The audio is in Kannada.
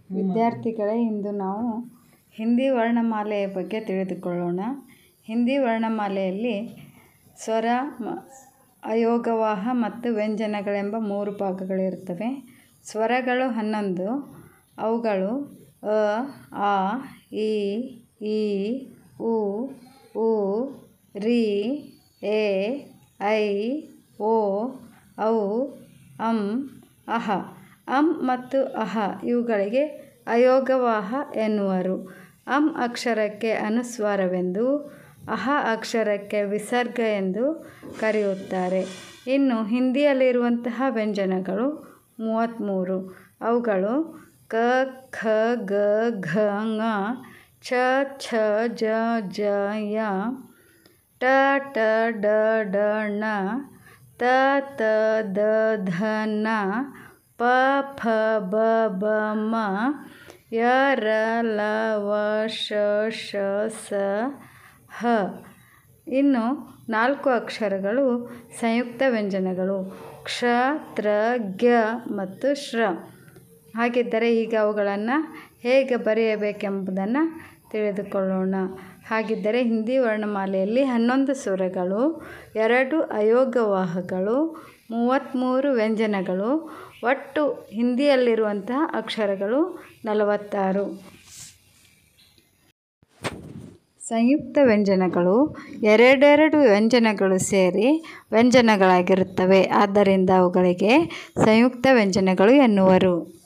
ವಿದ್ಯಾರ್ಥಿಗಳೇ ಇಂದು ನಾವು ಹಿಂದಿ ವರ್ಣಮಾಲೆಯ ಬಗ್ಗೆ ತಿಳಿದುಕೊಳ್ಳೋಣ ಹಿಂದಿ ವರ್ಣಮಾಲೆಯಲ್ಲಿ ಸ್ವರ ಮ ಅಯೋಗವಾಹ ಮತ್ತು ವ್ಯಂಜನಗಳೆಂಬ ಮೂರು ಭಾಗಗಳಿರುತ್ತವೆ ಸ್ವರಗಳು ಹನ್ನೊಂದು ಅವುಗಳು ಅ ಆ ಇ ಈ ಉ ಊ ರಿ ಎ ಐ ಓ ಔ ಅಂ ಅಹ ಅಂ ಮತ್ತು ಅಹ ಇವುಗಳಿಗೆ ಅಯೋಗವಾಹ ಎನ್ನುವರು ಅಂ ಅಕ್ಷರಕ್ಕೆ ಅನುಸ್ವಾರವೆಂದು ಅಹ ಅಕ್ಷರಕ್ಕೆ ವಿಸರ್ಗ ಎಂದು ಕರೆಯುತ್ತಾರೆ ಇನ್ನು ಹಿಂದಿಯಲ್ಲಿರುವಂತಹ ವ್ಯಂಜನಗಳು ಮೂವತ್ತ್ಮೂರು ಅವುಗಳು ಕ ಖ ಗ ಘ ङ ಚ ಛ ಜ ಝ ಯ ಟ ಟ ಡ ಢ ಣ ತ ತ ದ ಧ ನ ಪ ಫ ಬ ಭ ಮ ಯ ರ ಲ ವ ಶ ಷ ಸ ಹ ಇನ್ನು ನಾಲ್ಕು ಅಕ್ಷರಗಳು ಸಂಯುಕ್ತ ವ್ಯಂಜನಗಳು ಕ್ಷ ತ್ರ ಜ್ಞ ಮತ್ತು ಶ್ರ ಹಾಗಿದ್ದರೆ ಈಗ ಅವುಗಳನ್ನು ಹೇಗೆ ಬರೆಯಬೇಕೆಂಬುದನ್ನು ತಿಳಿದುಕೊಳ್ಳೋಣ ಹಾಗಿದ್ದರೆ ಹಿಂದಿ ವರ್ಣಮಾಲೆಯಲ್ಲಿ ಹನ್ನೊಂದು ಸ್ವರಗಳು ಎರಡು ಅಯೋಗವಾಹಗಳು ಮೂವತ್ತ್ಮೂರು ವ್ಯಂಜನಗಳು ಒಟ್ಟು ಹಿಂದಿಯಲ್ಲಿರುವಂತಹ ಅಕ್ಷರಗಳು ನಲವತ್ತಾರು ಸಂಯುಕ್ತ ವ್ಯಂಜನಗಳು ಎರಡೆರಡು ವ್ಯಂಜನಗಳು ಸೇರಿ ವ್ಯಂಜನಗಳಾಗಿರುತ್ತವೆ ಆದ್ದರಿಂದ ಅವುಗಳಿಗೆ ಸಂಯುಕ್ತ ವ್ಯಂಜನಗಳು ಎನ್ನುವರು